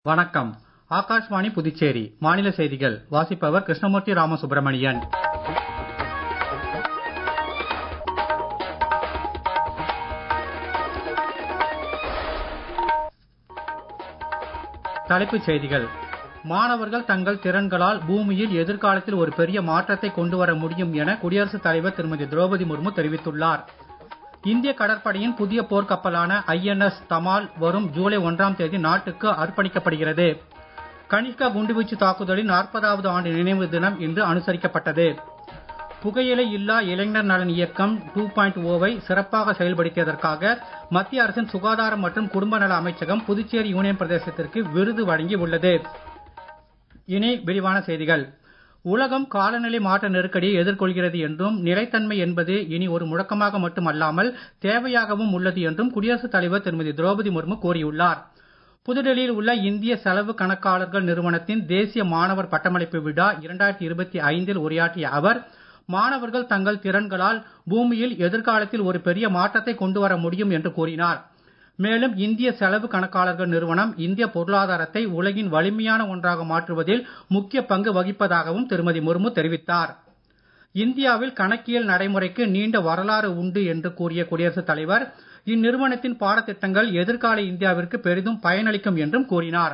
வணக்கம் ஆகாஷ்வாணி புதுச்சேரி மாநில செய்திகள் வாசிப்பவர் கிருஷ்ணமூர்த்தி ராமசுப்ரமணியன் தலைப்புச் செய்திகள் மாணவர்கள் தங்கள் திறன்களால் பூமியில் எதிர்காலத்தில் ஒரு பெரிய மாற்றத்தை கொண்டு வர முடியும் என குடியரசுத் தலைவர் திருமதி திரௌபதி முர்மு தெரிவித்துள்ளார் இந்திய கடற்படையின் புதிய போர்க்கப்பலான ஐஎன்எஸ் தமால் வரும் ஜூலை ஒன்றாம் தேதி நாட்டுக்கு அர்ப்பணிக்கப்படுகிறது கனிஷ்கா குண்டுவீச்சு தாக்குதலின் நாற்பதாவது ஆண்டு நினைவு தினம் இன்று அனுசரிக்கப்பட்டது புகையிலை இல்லா இளைஞர் நலன் இயக்கம் டூ பாயிண்ட் ஓவை சிறப்பாக செயல்படுத்தியதற்காக மத்திய அரசின் சுகாதாரம் மற்றும் குடும்ப நல அமைச்சகம் புதுச்சேரி யூனியன் பிரதேசத்திற்கு விருது வழங்கி உள்ளது இனி விரிவான செய்திகள் உலகம் காலநிலை மாற்ற நெருக்கடியை எதிர்கொள்கிறது என்றும் நிலைத்தன்மை என்பது இனி ஒரு முழக்கமாக மட்டுமல்லாமல் தேவையாகவும் உள்ளது என்றும் குடியரசுத் தலைவர் திருமதி திரௌபதி முர்மு கூறியுள்ளார் புதுடெல்லியில் உள்ள இந்திய செலவு கணக்காளர்கள் நிறுவனத்தின் தேசிய மாணவர் பட்டமளிப்பு விழா இரண்டாயிரத்தி இருபத்தி ஐந்தில் உரையாற்றிய அவர் மாணவர்கள் தங்கள் திறன்களால் பூமியில் எதிர்காலத்தில் ஒரு பெரிய மாற்றத்தை கொண்டு வர முடியும் என்று கூறினார் மேலும் இந்திய செலவு கணக்காளர்கள் நிறுவனம் இந்திய பொருளாதாரத்தை உலகின் வலிமையான ஒன்றாக மாற்றுவதில் முக்கிய பங்கு வகிப்பதாகவும் திருமதி முர்மு தெரிவித்தார் இந்தியாவில் கணக்கியல் நடைமுறைக்கு நீண்ட வரலாறு உண்டு என்று கூறிய குடியரசுத் தலைவர் இந்நிறுவனத்தின் பாடத்திட்டங்கள் எதிர்கால இந்தியாவிற்கு பெரிதும் பயனளிக்கும் என்றும் கூறினார்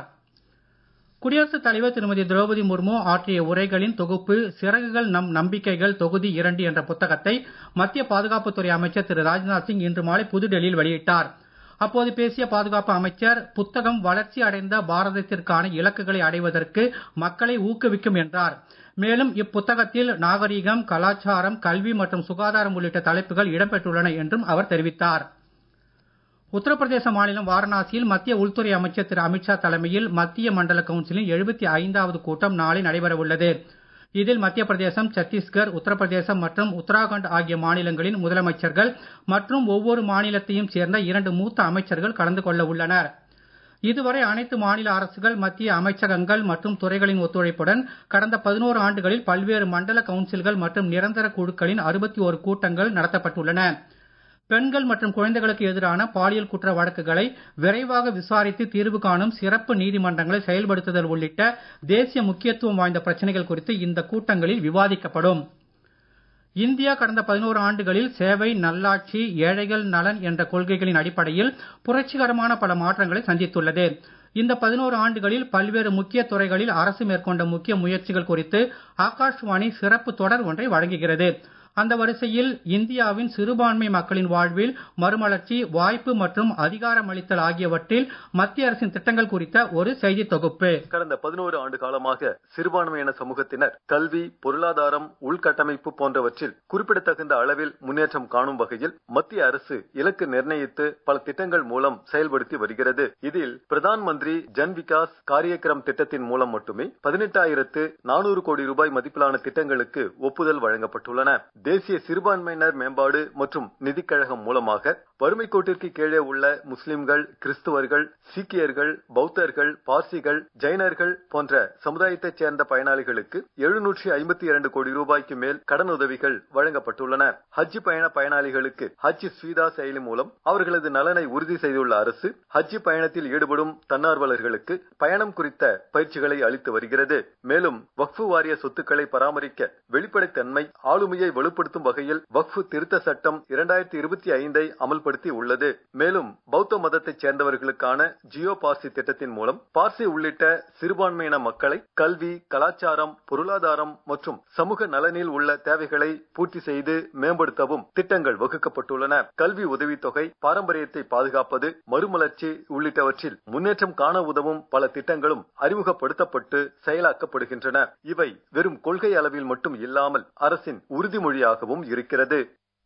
குடியரசுத் தலைவர் திருமதி திரௌபதி முர்மு ஆற்றிய உரைகளின் தொகுப்பு சிறகுகள் நம் நம்பிக்கைகள் தொகுதி இரண்டு என்ற புத்தகத்தை மத்திய பாதுகாப்புத்துறை அமைச்சர் திரு ராஜ்நாத் சிங் இன்று மாலை புதுடெல்லியில் வெளியிட்டார் அப்போது பேசிய பாதுகாப்பு அமைச்சர் புத்தகம் வளர்ச்சி அடைந்த பாரதத்திற்கான இலக்குகளை அடைவதற்கு மக்களை ஊக்குவிக்கும் என்றார் மேலும் இப்புத்தகத்தில் நாகரீகம் கலாச்சாரம் கல்வி மற்றும் சுகாதாரம் உள்ளிட்ட தலைப்புகள் இடம்பெற்றுள்ளன என்றும் அவர் தெரிவித்தார் உத்தரப்பிரதேச மாநிலம் வாரணாசியில் மத்திய உள்துறை அமைச்சர் திரு அமித்ஷா தலைமையில் மத்திய மண்டல கவுன்சிலின் எழுபத்தி ஐந்தாவது கூட்டம் நாளை நடைபெற உள்ளது இதில் மத்திய பிரதேசம் சத்தீஸ்கர் உத்தரப்பிரதேசம் மற்றும் உத்தராகண்ட் ஆகிய மாநிலங்களின் முதலமைச்சர்கள் மற்றும் ஒவ்வொரு மாநிலத்தையும் சேர்ந்த இரண்டு மூத்த அமைச்சர்கள் கலந்து கொள்ள உள்ளனர் இதுவரை அனைத்து மாநில அரசுகள் மத்திய அமைச்சகங்கள் மற்றும் துறைகளின் ஒத்துழைப்புடன் கடந்த பதினோரு ஆண்டுகளில் பல்வேறு மண்டல கவுன்சில்கள் மற்றும் நிரந்தர குழுக்களின் அறுபத்தி ஒரு கூட்டங்கள் நடத்தப்பட்டுள்ளன பெண்கள் மற்றும் குழந்தைகளுக்கு எதிரான பாலியல் குற்ற வழக்குகளை விரைவாக விசாரித்து தீர்வு காணும் சிறப்பு நீதிமன்றங்களை செயல்படுத்துதல் உள்ளிட்ட தேசிய முக்கியத்துவம் வாய்ந்த பிரச்சனைகள் குறித்து இந்த கூட்டங்களில் விவாதிக்கப்படும் இந்தியா கடந்த பதினோரு ஆண்டுகளில் சேவை நல்லாட்சி ஏழைகள் நலன் என்ற கொள்கைகளின் அடிப்படையில் புரட்சிகரமான பல மாற்றங்களை சந்தித்துள்ளது இந்த பதினோரு ஆண்டுகளில் பல்வேறு முக்கிய துறைகளில் அரசு மேற்கொண்ட முக்கிய முயற்சிகள் குறித்து ஆகாஷ்வாணி சிறப்பு தொடர் ஒன்றை வழங்குகிறது அந்த வரிசையில் இந்தியாவின் சிறுபான்மை மக்களின் வாழ்வில் மறுமலர்ச்சி வாய்ப்பு மற்றும் அதிகாரமளித்தல் ஆகியவற்றில் மத்திய அரசின் திட்டங்கள் குறித்த ஒரு செய்தி தொகுப்பு கடந்த பதினோரு ஆண்டு காலமாக சிறுபான்மையின சமூகத்தினர் கல்வி பொருளாதாரம் உள்கட்டமைப்பு போன்றவற்றில் குறிப்பிடத்தகுந்த அளவில் முன்னேற்றம் காணும் வகையில் மத்திய அரசு இலக்கு நிர்ணயித்து பல திட்டங்கள் மூலம் செயல்படுத்தி வருகிறது இதில் பிரதான் மந்திரி ஜன் விகாஸ் காரியக்கிரம் திட்டத்தின் மூலம் மட்டுமே பதினெட்டாயிரத்து நானூறு கோடி ரூபாய் மதிப்பிலான திட்டங்களுக்கு ஒப்புதல் வழங்கப்பட்டுள்ளன தேசிய சிறுபான்மையினர் மேம்பாடு மற்றும் நிதிக் கழகம் மூலமாக வறுமை கோட்டிற்கு கீழே உள்ள முஸ்லிம்கள் கிறிஸ்துவர்கள் சீக்கியர்கள் பௌத்தர்கள் பார்சிகள் ஜைனர்கள் போன்ற சமுதாயத்தைச் சேர்ந்த பயனாளிகளுக்கு எழுநூற்றி ஐம்பத்தி இரண்டு கோடி ரூபாய்க்கு மேல் கடன் உதவிகள் வழங்கப்பட்டுள்ளன ஹஜ் பயண பயனாளிகளுக்கு ஹஜ் ஸ்வீதா செயலி மூலம் அவர்களது நலனை உறுதி செய்துள்ள அரசு ஹஜ் பயணத்தில் ஈடுபடும் தன்னார்வலர்களுக்கு பயணம் குறித்த பயிற்சிகளை அளித்து வருகிறது மேலும் வக்ஃபு வாரிய சொத்துக்களை பராமரிக்க வெளிப்படைத்தன்மை ஆளுமையை வலுப்படுத்தும் வகையில் வக்ஃபு திருத்த சட்டம் இரண்டாயிரத்தி இருபத்தி ஐந்தை அமல்படுத்தி உள்ளது மேலும் பௌத்த மதத்தைச் சேர்ந்தவர்களுக்கான ஜியோ பார்சி திட்டத்தின் மூலம் பார்சி உள்ளிட்ட சிறுபான்மையின மக்களை கல்வி கலாச்சாரம் பொருளாதாரம் மற்றும் சமூக நலனில் உள்ள தேவைகளை பூர்த்தி செய்து மேம்படுத்தவும் திட்டங்கள் வகுக்கப்பட்டுள்ளன கல்வி உதவித்தொகை பாரம்பரியத்தை பாதுகாப்பது மறுமலர்ச்சி உள்ளிட்டவற்றில் முன்னேற்றம் காண உதவும் பல திட்டங்களும் அறிமுகப்படுத்தப்பட்டு செயலாக்கப்படுகின்றன இவை வெறும் கொள்கை அளவில் மட்டும் இல்லாமல் அரசின் உறுதிமொழியாகவும் இருக்கிறது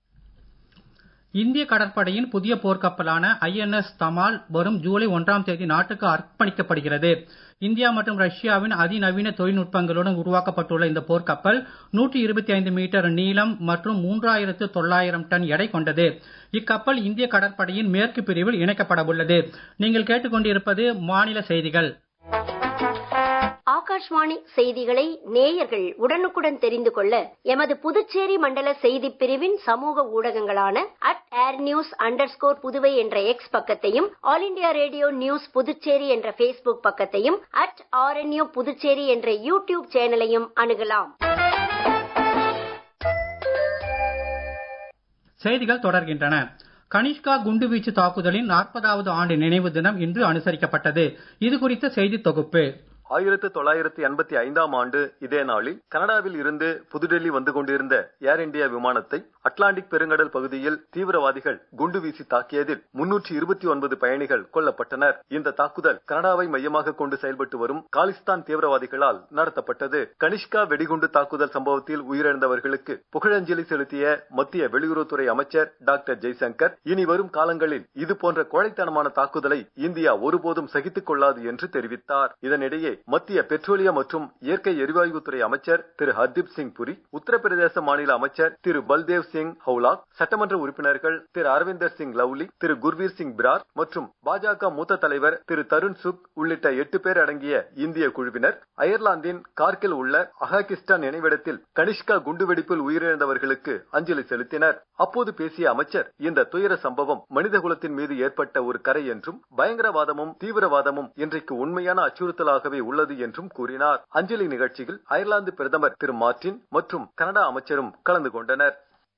இந்திய கடற்படையின் புதிய போர்க்கப்பலான ஐஎன்எஸ் தமால் வரும் ஜூலை ஒன்றாம் தேதி நாட்டுக்கு அர்ப்பணிக்கப்படுகிறது இந்தியா மற்றும் ரஷ்யாவின் அதிநவீன தொழில்நுட்பங்களுடன் உருவாக்கப்பட்டுள்ள இந்த போர்க்கப்பல் நூற்றி இருபத்தி ஐந்து மீட்டர் நீளம் மற்றும் மூன்றாயிரத்து தொள்ளாயிரம் டன் எடை கொண்டது இக்கப்பல் இந்திய கடற்படையின் மேற்கு பிரிவில் இணைக்கப்பட உள்ளது நீங்கள் கேட்டுக்கொண்டிருப்பது மாநில செய்திகள் ஆகாஷ்வாணி செய்திகளை நேயர்கள் உடனுக்குடன் தெரிந்து கொள்ள எமது புதுச்சேரி மண்டல செய்திப் பிரிவின் சமூக ஊடகங்களான at air news under Puduvai என்ற எக்ஸ் பக்கத்தையும் all India radio news Puducherry என்ற ஃபேஸ்புக் பக்கத்தையும் அட் ஆர்என்யூ புதுச்சேரி என்ற யூடியூப் சேனலையும் அணுகலாம் செய்திகள் தொடர்கின்றன கனிஷ்கா குண்டுவீச்சு தாக்குதலின் நாற்பதாவது ஆண்டு நினைவு தினம் இன்று அனுசரிக்கப்பட்டது இது குறித்த செய்தி தொகுப்பு ஆயிரத்து தொள்ளாயிரத்து எண்பத்தி ஐந்தாம் ஆண்டு இதே நாளில் கனடாவில் இருந்து புதுடெல்லி வந்து கொண்டிருந்த ஏர் இந்தியா விமானத்தை அட்லாண்டிக் பெருங்கடல் பகுதியில் தீவிரவாதிகள் குண்டு வீசி தாக்கியதில் முன்னூற்றி இருபத்தி ஒன்பது பயணிகள் கொல்லப்பட்டனர் இந்த தாக்குதல் கனடாவை மையமாக கொண்டு செயல்பட்டு வரும் காலிஸ்தான் தீவிரவாதிகளால் நடத்தப்பட்டது கனிஷ்கா வெடிகுண்டு தாக்குதல் சம்பவத்தில் உயிரிழந்தவர்களுக்கு புகழஞ்சலி செலுத்திய மத்திய வெளியுறவுத்துறை அமைச்சர் டாக்டர் ஜெய்சங்கர் இனி வரும் காலங்களில் இது போன்ற கோழைத்தனமான தாக்குதலை இந்தியா ஒருபோதும் சகித்துக் கொள்ளாது என்று தெரிவித்தார் இதனிடையே மத்திய பெட்ரோலியம் மற்றும் இயற்கை எரிவாயுத்துறை அமைச்சர் திரு ஹர்தீப் சிங் புரி உத்தரப்பிரதேச மாநில அமைச்சர் திரு பல்தேவ் சிங் ஹவுலாக் சட்டமன்ற உறுப்பினர்கள் திரு அரவிந்தர் சிங் லவ்லி திரு குர்வீர் சிங் பிரார் மற்றும் பாஜக மூத்த தலைவர் திரு தருண் சுக் உள்ளிட்ட எட்டு பேர் அடங்கிய இந்திய குழுவினர் அயர்லாந்தின் கார்கில் உள்ள அகாகிஸ்டான் நினைவிடத்தில் கனிஷ்கா குண்டுவெடிப்பில் உயிரிழந்தவர்களுக்கு அஞ்சலி செலுத்தினர் அப்போது பேசிய அமைச்சர் இந்த துயர சம்பவம் மனிதகுலத்தின் மீது ஏற்பட்ட ஒரு கரை என்றும் பயங்கரவாதமும் தீவிரவாதமும் இன்றைக்கு உண்மையான அச்சுறுத்தலாகவே உள்ளது என்றும் கூறினார் அஞ்சலி நிகழ்ச்சியில் அயர்லாந்து பிரதமர் திரு மார்டின் மற்றும் கனடா அமைச்சரும் கலந்து கொண்டனர்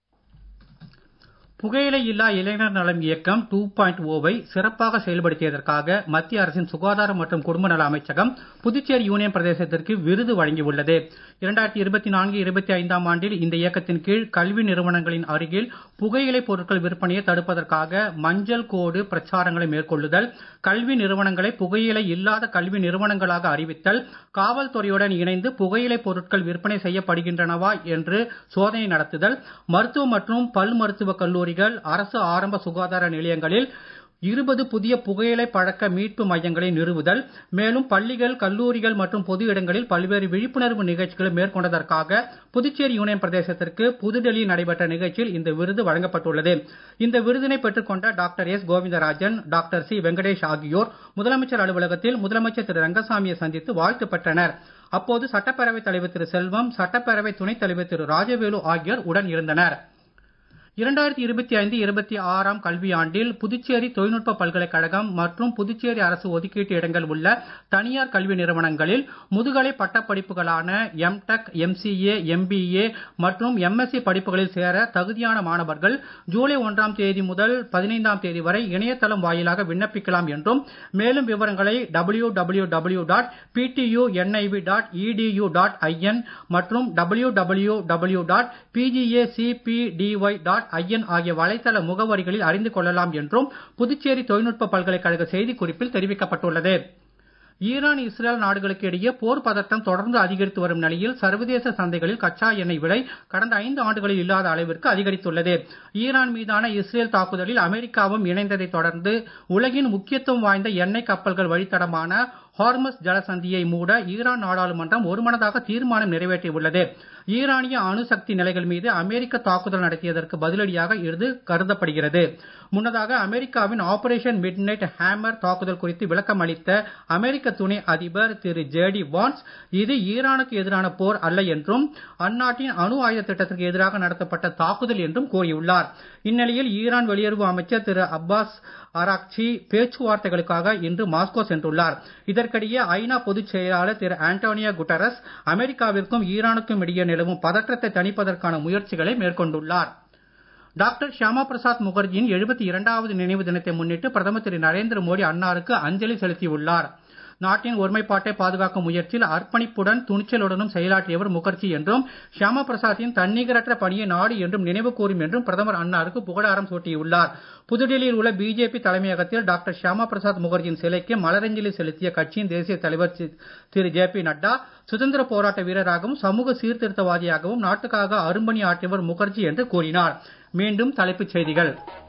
புகையிலை இல்லா இளைஞர் நலம் இயக்கம் டூ பாயிண்ட் ஓவை சிறப்பாக செயல்படுத்தியதற்காக மத்திய அரசின் சுகாதாரம் மற்றும் குடும்ப நல அமைச்சகம் புதுச்சேரி யூனியன் பிரதேசத்திற்கு விருது வழங்கியுள்ளது இரண்டாயிரத்தி இருபத்தி நான்கு இருபத்தி ஐந்தாம் ஆண்டில் இந்த இயக்கத்தின் கீழ் கல்வி நிறுவனங்களின் அருகில் புகையிலை பொருட்கள் விற்பனையை தடுப்பதற்காக மஞ்சள் கோடு பிரச்சாரங்களை மேற்கொள்ளுதல் கல்வி நிறுவனங்களை புகையிலை இல்லாத கல்வி நிறுவனங்களாக அறிவித்தல் காவல்துறையுடன் இணைந்து புகையிலை பொருட்கள் விற்பனை செய்யப்படுகின்றனவா என்று சோதனை நடத்துதல் மருத்துவ மற்றும் பல் மருத்துவ கல்லூரிகள் அரசு ஆரம்ப சுகாதார நிலையங்களில் இருபது புதிய புகையிலை பழக்க மீட்பு மையங்களை நிறுவுதல் மேலும் பள்ளிகள் கல்லூரிகள் மற்றும் பொது இடங்களில் பல்வேறு விழிப்புணர்வு நிகழ்ச்சிகளை மேற்கொண்டதற்காக புதுச்சேரி யூனியன் பிரதேசத்திற்கு புதுடெல்லியில் நடைபெற்ற நிகழ்ச்சியில் இந்த விருது வழங்கப்பட்டுள்ளது இந்த விருதினை பெற்றுக்கொண்ட doctor S Govindarajan doctor C Venkatesh ஆகியோர் முதலமைச்சர் அலுவலகத்தில் முதலமைச்சர் திரு ரங்கசாமியை சந்தித்து வாழ்த்து பெற்றனர் அப்போது சட்டப்பேரவைத் தலைவர் திரு செல்வம் சட்டப்பேரவை துணைத் தலைவர் திரு ராஜவேலு ஆகியோர் உடன் இருந்தனர் இரண்டாயிரத்தி இருபத்தி ஐந்து இருபத்தி ஆறாம் கல்வியாண்டில் புதுச்சேரி தொழில்நுட்ப பல்கலைக்கழகம் மற்றும் புதுச்சேரி அரசு ஒதுக்கீட்டு இடங்கள் உள்ள தனியார் கல்வி நிறுவனங்களில் முதுகலை பட்டப்படிப்புகளான எம்டெக் எம்சிஏ எம்பிஏ மற்றும் எம்எஸ்சி படிப்புகளில் சேர தகுதியான மாணவர்கள் ஜூலை ஒன்றாம் தேதி முதல் பதினைந்தாம் தேதி வரை இணையதளம் வாயிலாக விண்ணப்பிக்கலாம் என்றும் மேலும் விவரங்களை W W W dot BDU NIV dot EDU dot IN மற்றும் W W W dot PGACPDY dot IN ஆகிய வலைதள முகவரிகளில் அறிந்து கொள்ளலாம் என்றும் புதுச்சேரி தொழில்நுட்ப பல்கலைக்கழக செய்திக்குறிப்பில் தெரிவிக்கப்பட்டுள்ளது ஈரான் இஸ்ரேல் நாடுகளுக்கு இடையே போர் பதட்டம் தொடர்ந்து அதிகரித்து வரும் நிலையில் சர்வதேச சந்தைகளில் கச்சா எண்ணெய் விலை கடந்த ஐந்து ஆண்டுகளில் இல்லாத அளவிற்கு அதிகரித்துள்ளது ஈரான் மீதான இஸ்ரேல் தாக்குதலில் அமெரிக்காவும் இணைந்ததை தொடர்ந்து உலகின் முக்கியத்துவம் வாய்ந்த எண்ணெய் கப்பல்கள் வழித்தடமான ஹார்மஸ் ஜலசந்தியை மூட ஈரான் நாடாளுமன்றம் ஒருமனதாக தீர்மானம் நிறைவேற்றியுள்ளது ஈரானிய அணுசக்தி நிலைகள் மீது அமெரிக்க தாக்குதல் நடத்தியதற்கு பதிலடியாக இது கருதப்படுகிறது முன்னதாக அமெரிக்காவின் ஆபரேஷன் மிட்நைட் ஹேமர் தாக்குதல் குறித்து விளக்கம் அளித்த அமெரிக்க துணை அதிபர் திரு ஜேடி வான்ஸ் இது ஈரானுக்கு எதிரான போர் அல்ல என்றும் அந்நாட்டின் அணு ஆயுத திட்டத்திற்கு எதிராக நடத்தப்பட்ட தாக்குதல் என்றும் கூறியுள்ளார் இந்நிலையில் ஈரான் வெளியுறவு அமைச்சர் திரு அப்பாஸ் ஆராக்சி பேச்சுவார்த்தைகளுக்காக இன்று மாஸ்கோ சென்றுள்ளார் இதற்கிடையே ஐநா பொதுச் செயலாளர் திரு ஆண்டோனியோ குட்டரஸ் அமெரிக்காவிற்கும் ஈரானுக்கும் இடையே நிலவும் பதற்றத்தை தணிப்பதற்கான முயற்சிகளை மேற்கொண்டுள்ளார் டாக்டர் ஷியாமா பிரசாத் முகர்ஜியின் எழுபத்தி இரண்டாவது நினைவு தினத்தை முன்னிட்டு பிரதமர் திரு நரேந்திர மோடி அன்னாருக்கு அஞ்சலி செலுத்தியுள்ளார் நாட்டின் ஒருமைப்பாட்டை பாதுகாக்கும் முயற்சியில் அர்ப்பணிப்புடன் துணிச்சலுடனும் செயலாற்றியவர் முகர்ஜி என்றும் ஷியாமா பிரசாத்தின் தன்னிகரற்ற பணியை நாடு என்றும் நினைவு கூறும் என்றும் பிரதமர் அன்னாருக்கு புகழாரம் சூட்டியுள்ளார் புதுடெல்லியில் உள்ள பிஜேபி தலைமையகத்தில் டாக்டர் ஷியாமா பிரசாத் முகர்ஜியின் சிலைக்கு மலரஞ்சலி செலுத்திய கட்சியின் தேசிய தலைவர் திரு ஜே பி நட்டா சுதந்திர போராட்ட வீரராகவும் சமூக சீர்திருத்தவாதியாகவும் நாட்டுக்காக அரும்பணி ஆற்றியவர் முகர்ஜி என்று கூறினார் மீண்டும் தலைப்புச் செய்திகள்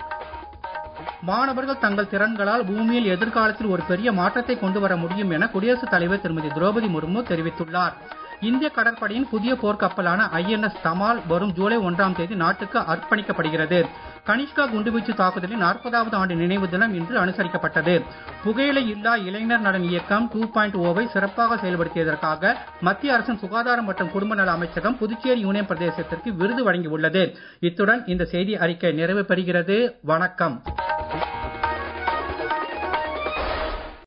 மாணவர்கள் தங்கள் திறன்களால் பூமியில் எதிர்காலத்தில் ஒரு பெரிய மாற்றத்தை கொண்டு வர முடியும் என குடியரசுத் தலைவர் திருமதி திரௌபதி முர்மு தெரிவித்துள்ளார் இந்திய கடற்படையின் புதிய போர்க்கப்பலான ஐஎன்எஸ் தமால் வரும் ஜூலை ஒன்றாம் தேதி நாட்டுக்கு அர்ப்பணிக்கப்படுகிறது கனிஷ்கா குண்டுவீச்சு தாக்குதலின் நாற்பதாவது ஆண்டு நினைவு தினம் இன்று அனுசரிக்கப்பட்டது புகையிலை இல்லா இளைஞர் நலன் இயக்கம் டூ பாயிண்ட் ஓவை சிறப்பாக செயல்படுத்தியதற்காக மத்திய அரசின் சுகாதாரம் மற்றும் குடும்ப நல அமைச்சகம் புதுச்சேரி யூனியன் பிரதேசத்திற்கு விருது வழங்கியுள்ளது இத்துடன் இந்த செய்தி அறிக்கை நிறைவு பெறுகிறது வணக்கம்